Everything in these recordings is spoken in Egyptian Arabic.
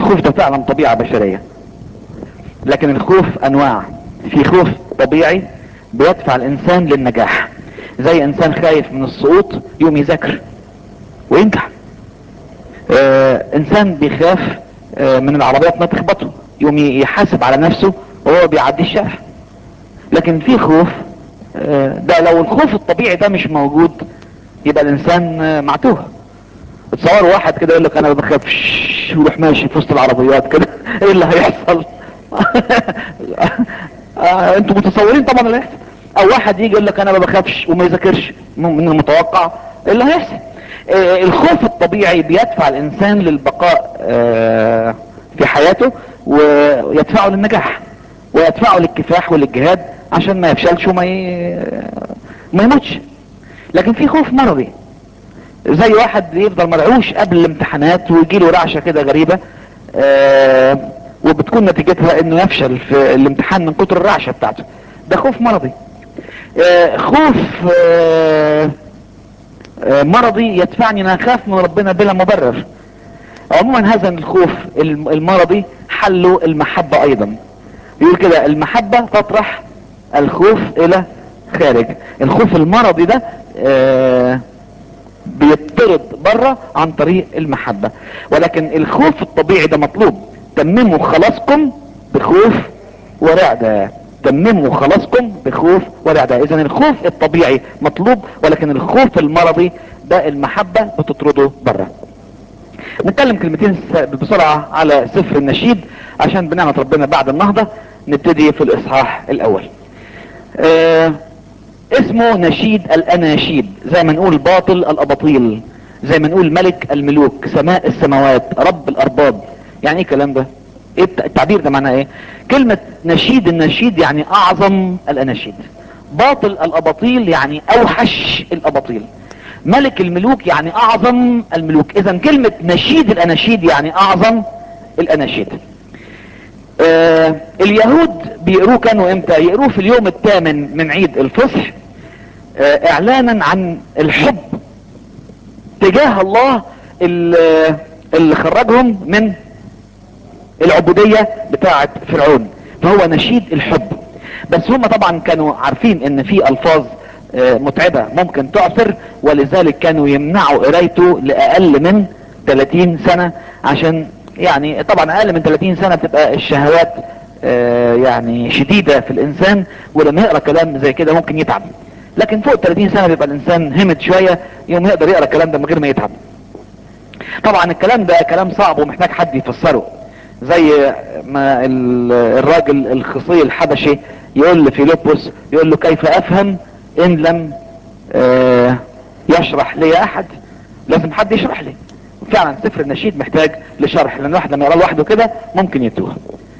الخوف ده فعلا طبيعة بشرية لكن الخوف انواع في خوف طبيعي بيدفع الانسان للنجاح زي انسان خايف من السقوط يوم يذاكر وينجح آه انسان بيخاف آه من العربيات ما تخبطه يوم يحاسب على نفسه وهو بيعدي الشارع لكن في خوف آه ده لو الخوف الطبيعي ده مش موجود يبقى الانسان آه معتوه تصور واحد كده يقول لك انا ما بخافش ويروح ماشي في وسط العربيات كده ايه اللي هيحصل آه انتوا متصورين طبعا اللي هيحصل او واحد يجي يقول لك انا ما بخافش وما يذاكرش من المتوقع ايه اللي هيحصل آه الخوف الطبيعي بيدفع الانسان للبقاء آه في حياته ويدفعه للنجاح ويدفعه للكفاح وللجهاد عشان ما يفشلش وما ي... ما يموتش لكن في خوف مرضي زي واحد يفضل مرعوش قبل الامتحانات ويجي له رعشه كده غريبه آه وبتكون نتيجتها انه يفشل في الامتحان من كتر الرعشه بتاعته ده خوف مرضي آه خوف آه آه مرضي يدفعني ان اخاف من ربنا بلا مبرر عموما هذا الخوف المرضي حله المحبة ايضا يقول كده المحبة تطرح الخوف الى خارج الخوف المرضي ده آه بيطرد بره عن طريق المحبة ولكن الخوف الطبيعي ده مطلوب تمموا خلاصكم بخوف ورعدة تمموا خلاصكم بخوف ورعدة اذا الخوف الطبيعي مطلوب ولكن الخوف المرضي ده المحبة بتطرده بره نتكلم كلمتين بسرعة على سفر النشيد عشان بنعمة ربنا بعد النهضة نبتدي في الاصحاح الاول آه اسمه نشيد الاناشيد زي ما نقول باطل الاباطيل زي ما نقول ملك الملوك سماء السماوات رب الارباب يعني ايه الكلام ده ايه التعبير ده معناه ايه كلمة نشيد النشيد يعني اعظم الاناشيد باطل الاباطيل يعني اوحش الاباطيل ملك الملوك يعني اعظم الملوك اذا كلمة نشيد الاناشيد يعني اعظم الاناشيد آه اليهود بيقروه كانوا امتى يقروه في اليوم الثامن من عيد الفصح آه اعلانا عن الحب تجاه الله اللي, اللي خرجهم من العبودية بتاعة فرعون فهو نشيد الحب بس هم طبعا كانوا عارفين ان في الفاظ آه متعبة ممكن تعثر ولذلك كانوا يمنعوا قرايته لاقل من 30 سنة عشان يعني طبعا اقل من 30 سنة بتبقى الشهوات آه يعني شديدة في الانسان ولما يقرأ كلام زي كده ممكن يتعب لكن فوق 30 سنة بيبقى الانسان همت شوية يوم يقدر يقرأ الكلام ده من غير ما يتعب طبعا الكلام ده كلام صعب ومحتاج حد يفسره زي ما الراجل الخصي الحبشي يقول لفيلبس يقول له كيف افهم ان لم آه يشرح لي احد لازم حد يشرح لي فعلا سفر النشيد محتاج لشرح لان الواحد لما يقرا لوحده كده ممكن يتوه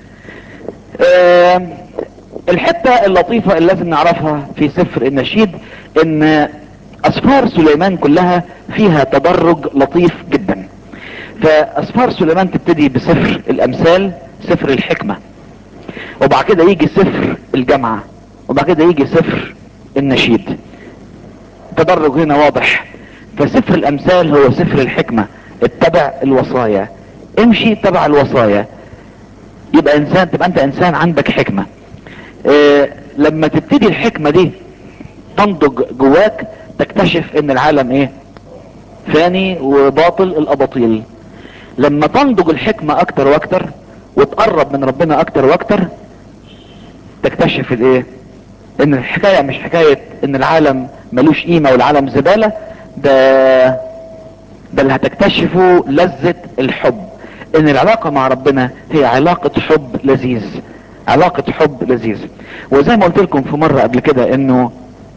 آه الحتة اللطيفة اللي لازم نعرفها في سفر النشيد ان اسفار سليمان كلها فيها تدرج لطيف جدا فاسفار سليمان تبتدي بسفر الامثال سفر الحكمة وبعد كده يجي سفر الجامعة وبعد كده يجي سفر النشيد تدرج هنا واضح فسفر الامثال هو سفر الحكمة اتبع الوصايا امشي تبع الوصايا يبقى انسان تبقى انت انسان عندك حكمة اه لما تبتدي الحكمة دي تنضج جواك تكتشف ان العالم ايه فاني وباطل الاباطيل لما تنضج الحكمة اكتر واكتر وتقرب من ربنا اكتر واكتر تكتشف الايه ان الحكاية مش حكاية ان العالم ملوش قيمة والعالم زبالة ده ده اللي هتكتشفه لذة الحب ان العلاقة مع ربنا هي علاقة حب لذيذ علاقة حب لذيذ وزي ما قلت لكم في مرة قبل كده انه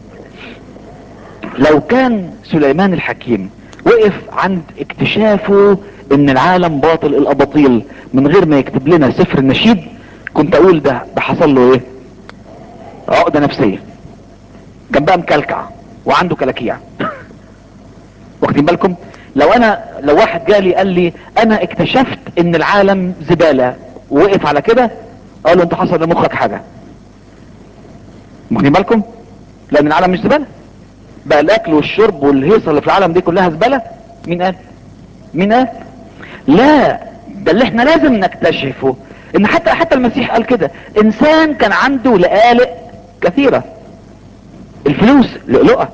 لو كان سليمان الحكيم وقف عند اكتشافه ان العالم باطل الاباطيل من غير ما يكتب لنا سفر النشيد كنت اقول ده ده حصل له ايه عقدة نفسية كان بقى مكلكع وعنده كلاكيع واخدين بالكم لو انا لو واحد جالي قال لي انا اكتشفت ان العالم زبالة ووقف على كده اقول له انت حصل لمخك حاجة واخدين بالكم لان العالم مش زبالة بقى الاكل والشرب والهيصة اللي في العالم دي كلها زبالة مين قال مين قال لا ده اللي احنا لازم نكتشفه ان حتى حتى المسيح قال كده انسان كان عنده لآلئ كثيرة الفلوس لؤلؤة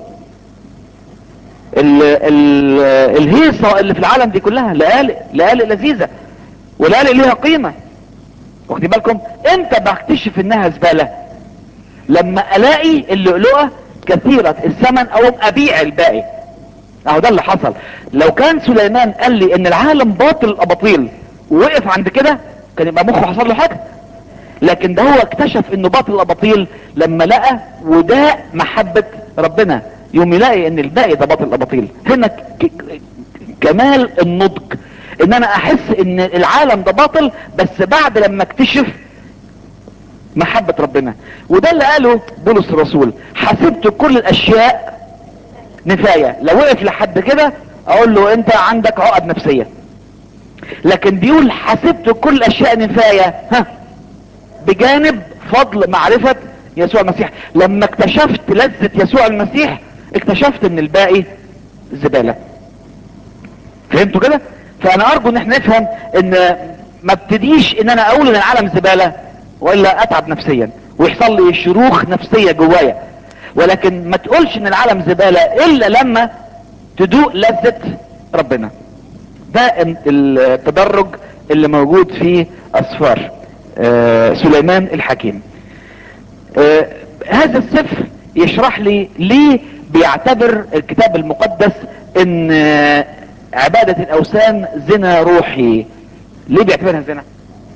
ال ال الهيصة اللي في العالم دي كلها لآلئ لآلئ لذيذة ولآلئ ليها قيمة واخدين بالكم امتى بكتشف انها زبالة لما الاقي اللؤلؤة كثيرة الثمن او ابيع الباقي اهو ده اللي حصل لو كان سليمان قال لي ان العالم باطل الاباطيل ووقف عند كده كان يبقى مخه حصل له حاجة لكن ده هو اكتشف انه باطل الاباطيل لما لقى وداء محبة ربنا يوم يلاقي ان الباقي ده باطل الاباطيل هنا ك- ك- كمال النضج ان انا احس ان العالم ده باطل بس بعد لما اكتشف محبة ربنا وده اللي قاله بولس الرسول حسبت كل الاشياء نفاية لو وقف لحد كده اقول له انت عندك عقد نفسية لكن بيقول حسبت كل الاشياء نفاية ها بجانب فضل معرفة يسوع المسيح لما اكتشفت لذة يسوع المسيح اكتشفت ان الباقي زبالة فهمتوا كده فانا ارجو ان احنا نفهم ان ما ابتديش ان انا اقول ان العالم زبالة والا اتعب نفسيا ويحصل لي شروخ نفسية جوايا ولكن ما تقولش ان العالم زبالة الا لما تدوق لذة ربنا ده التدرج اللي موجود في اسفار آه سليمان الحكيم آه هذا السفر يشرح لي ليه بيعتبر الكتاب المقدس ان آه عبادة الاوثان زنا روحي ليه بيعتبرها زنا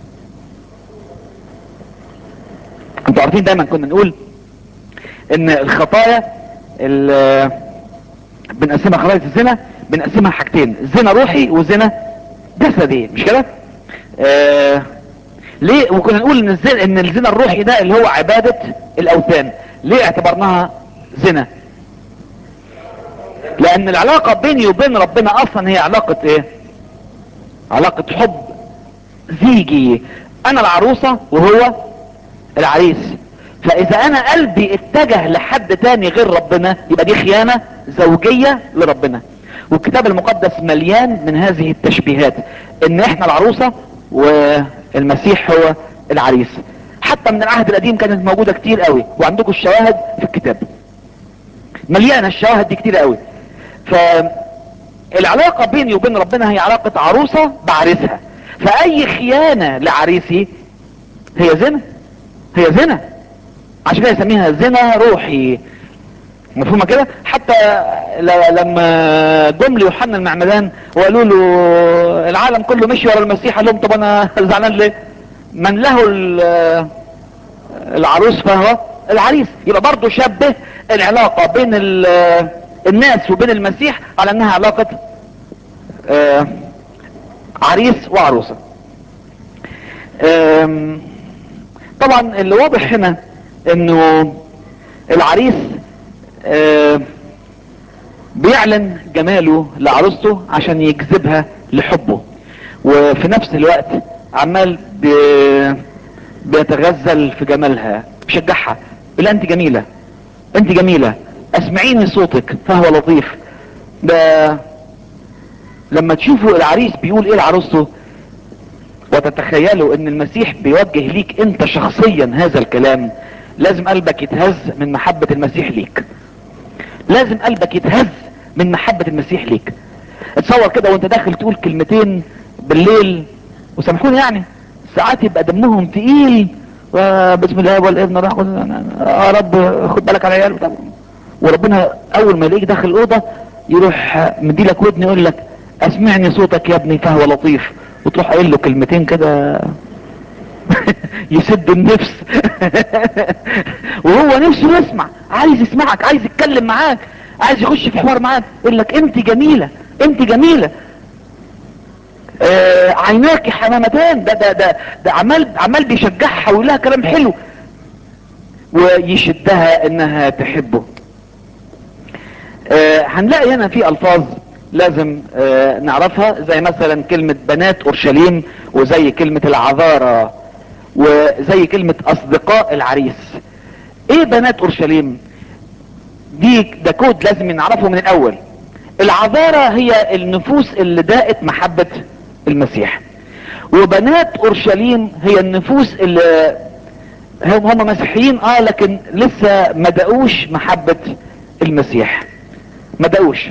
انتوا عارفين دايما كنا نقول ان الخطايا اللي بنقسمها خطايا الزنا بنقسمها حاجتين زنا روحي وزنا جسدي مش كده آه ليه وكنا نقول ان الزنا ان الزنا الروحي ده اللي هو عبادة الاوثان ليه اعتبرناها زنا لان العلاقة بيني وبين ربنا اصلا هي علاقة ايه علاقة حب زيجي انا العروسة وهو العريس فاذا انا قلبي اتجه لحد تاني غير ربنا يبقى دي خيانة زوجية لربنا والكتاب المقدس مليان من هذه التشبيهات ان احنا العروسة والمسيح هو العريس حتى من العهد القديم كانت موجودة كتير قوي وعندكم الشواهد في الكتاب مليانة الشواهد دي كتير قوي فالعلاقة بيني وبين ربنا هي علاقة عروسة بعريسها فاي خيانة لعريسي هي زنا هي زنا عشان كده يسميها زنا روحي مفهومة كده حتى لما جم ليوحنا المعمدان وقالوا له العالم كله مشي ورا المسيح قال لهم طب انا زعلان ليه من له العروس فهو العريس يبقى برضه شبه العلاقة بين الناس وبين المسيح على انها علاقة عريس وعروسة طبعا اللي واضح هنا انه العريس آه بيعلن جماله لعروسته عشان يجذبها لحبه وفي نفس الوقت عمال بي بيتغزل في جمالها بيشجعها بيقول انت جميلة انت جميلة اسمعيني صوتك فهو لطيف ده لما تشوفوا العريس بيقول ايه لعروسته وتتخيلوا ان المسيح بيوجه ليك انت شخصيا هذا الكلام لازم قلبك يتهز من محبة المسيح ليك لازم قلبك يتهز من محبة المسيح ليك اتصور كده وانت داخل تقول كلمتين بالليل وسامحوني يعني ساعات يبقى دمهم تقيل وبسم الله والابن راح يا رب خد بالك على العيال وربنا اول ما يلاقيك داخل الاوضه يروح مديلك ودن يقول لك اسمعني صوتك يا ابني فهو لطيف وتروح قايل له كلمتين كده يسد النفس وهو نفسه يسمع عايز يسمعك عايز يتكلم معاك عايز يخش في حوار معاك يقول لك انت جميلة انت جميلة آه عيناك حمامتان ده ده ده ده عمال عمال بيشجعها ويقول لها كلام حلو ويشدها انها تحبه آه هنلاقي هنا في الفاظ لازم آه نعرفها زي مثلا كلمة بنات اورشليم وزي كلمة العذارى وزي كلمة اصدقاء العريس ايه بنات اورشليم دي ده كود لازم نعرفه من الاول العذارى هي النفوس اللي داقت محبة المسيح وبنات اورشليم هي النفوس اللي هم هم مسيحيين اه لكن لسه ما دقوش محبة المسيح ما دقوش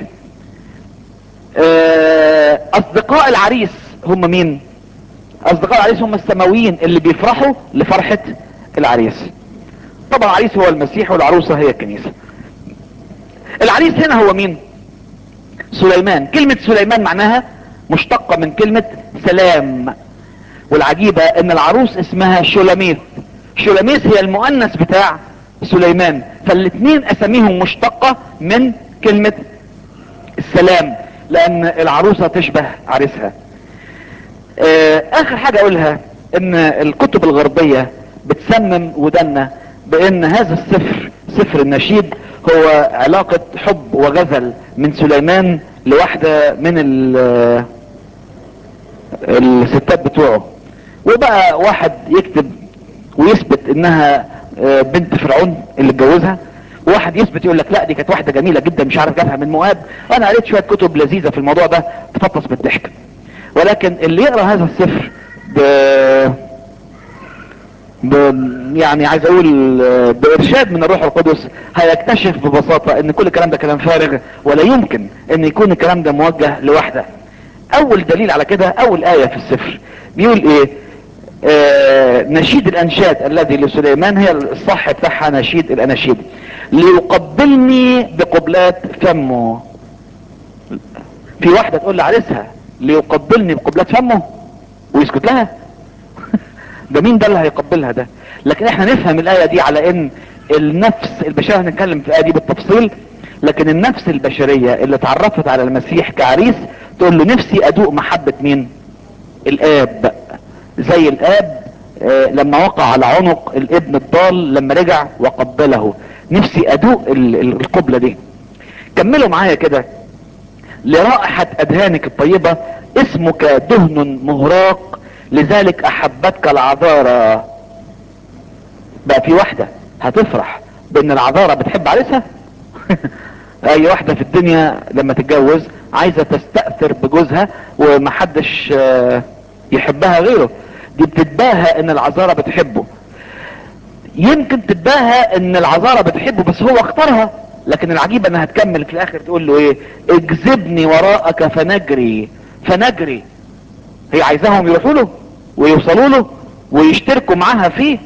آه، اصدقاء العريس هم مين اصدقاء العريس هم السماويين اللي بيفرحوا لفرحة العريس طبعا العريس هو المسيح والعروسة هي الكنيسة العريس هنا هو مين سليمان كلمة سليمان معناها مشتقة من كلمة سلام والعجيبة ان العروس اسمها شولاميث شولاميث هي المؤنث بتاع سليمان فالاثنين اساميهم مشتقة من كلمة السلام لان العروسة تشبه عريسها آه، اخر حاجة اقولها ان الكتب الغربية بتسمم ودنا بان هذا السفر سفر النشيد هو علاقة حب وغزل من سليمان لواحدة من ال- الستات بتوعه وبقى واحد يكتب ويثبت انها آه، بنت فرعون اللي اتجوزها وواحد يثبت يقول لك لا دي كانت واحده جميله جدا مش عارف جابها من مؤاب انا قريت شويه كتب لذيذه في الموضوع ده تفطس بالضحك ولكن اللي يقرا هذا السفر ب... ب... يعني عايز اقول آه، بارشاد من الروح القدس هيكتشف ببساطه ان كل الكلام ده كلام فارغ ولا يمكن ان يكون الكلام ده موجه لواحده اول دليل على كده اول ايه في السفر بيقول ايه آه نشيد الانشاد الذي لسليمان هي الصح بتاعها نشيد الاناشيد ليقبلني بقبلات فمه في واحدة تقول لعريسها ليقبلني بقبلات فمه ويسكت لها ده مين ده اللي هيقبلها ده لكن احنا نفهم الاية دي على ان النفس البشرية هنتكلم في الاية دي بالتفصيل لكن النفس البشرية اللي اتعرفت على المسيح كعريس تقول له نفسي ادوق محبة مين الاب زي الاب آه، لما وقع على عنق الابن الضال لما رجع وقبله نفسي ادوق ال- ال- القبلة دي كملوا معايا كده لرائحة أدهانك الطيبة اسمك دهن مهراق لذلك أحبتك العذارى بقى في واحدة هتفرح بأن العذارى بتحب عريسها أي واحدة في الدنيا لما تتجوز عايزة تستأثر بجوزها ومحدش آه، يحبها غيره دي بتتباهى ان العذارى بتحبه يمكن تتباهى ان العذارى بتحبه بس هو اختارها لكن العجيب انها هتكمل في الاخر تقول له ايه اجذبني وراءك فنجري فنجري هي عايزاهم يروحوا له ويوصلوا له ويشتركوا معاها فيه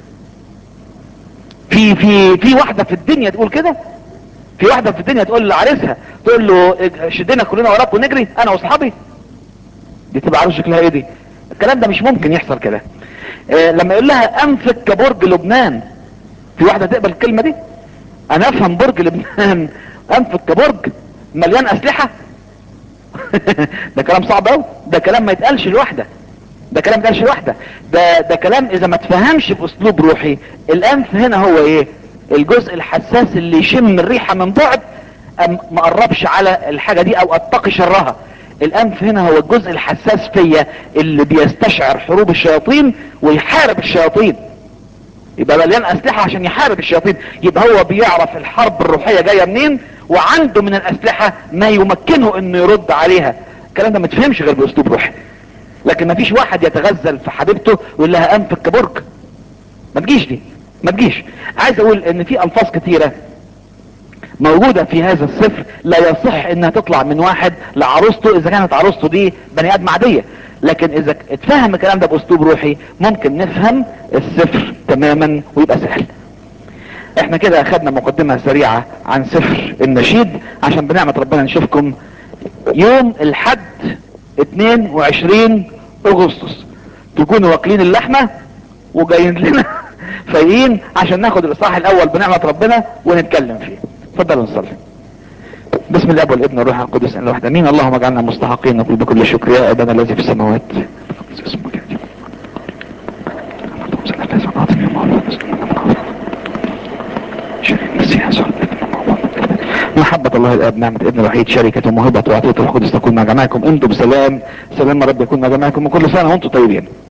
في في في واحده في الدنيا تقول كده في واحده في الدنيا تقول لعريسها تقول له اج- شدنا كلنا وراك ونجري انا واصحابي دي تبقى عارف شكلها ايه دي الكلام ده مش ممكن يحصل كده آه لما يقول لها انفك كبرج لبنان في واحده تقبل الكلمه دي انا افهم برج لبنان انفك كبرج مليان اسلحه ده كلام صعب قوي ده كلام ما يتقالش لوحده ده كلام ما يتقالش لوحده ده ده كلام اذا ما تفهمش باسلوب روحي الانف هنا هو ايه الجزء الحساس اللي يشم الريحه من بعد أم ما قربش على الحاجه دي او اتقي شرها الانف هنا هو الجزء الحساس فيا اللي بيستشعر حروب الشياطين ويحارب الشياطين يبقى مليان اسلحه عشان يحارب الشياطين يبقى هو بيعرف الحرب الروحيه جايه منين وعنده من الاسلحه ما يمكنه انه يرد عليها الكلام ده ما تفهمش غير باسلوب روحي لكن ما فيش واحد يتغزل في حبيبته ويقول لها انفك كبرج ما تجيش دي ما تجيش عايز اقول ان في الفاظ كتيره موجودة في هذا السفر لا يصح انها تطلع من واحد لعروسته اذا كانت عروسته دي بني ادم عادية لكن اذا اتفهم الكلام ده باسلوب روحي ممكن نفهم السفر تماما ويبقى سهل احنا كده اخدنا مقدمة سريعة عن سفر النشيد عشان بنعمة ربنا نشوفكم يوم الحد 22 اغسطس تكونوا واكلين اللحمة وجايين لنا فايقين عشان ناخد الاصحاح الاول بنعمة ربنا ونتكلم فيه اتفضلوا نصلي بسم الله والابن والروح القدس ان الواحد امين اللهم اجعلنا مستحقين نقول بكل شكر يا ابانا الذي في السماوات اسمك يأتي. اللهم صل على سيدنا محمد شريك المسيح يسوع محبة الله الاب نعمة ابن الوحيد شركة وموهبة وعطية القدس تكون مع جماعكم انتم بسلام سلام رب يكون مع جماعكم وكل سنة وانتم طيبين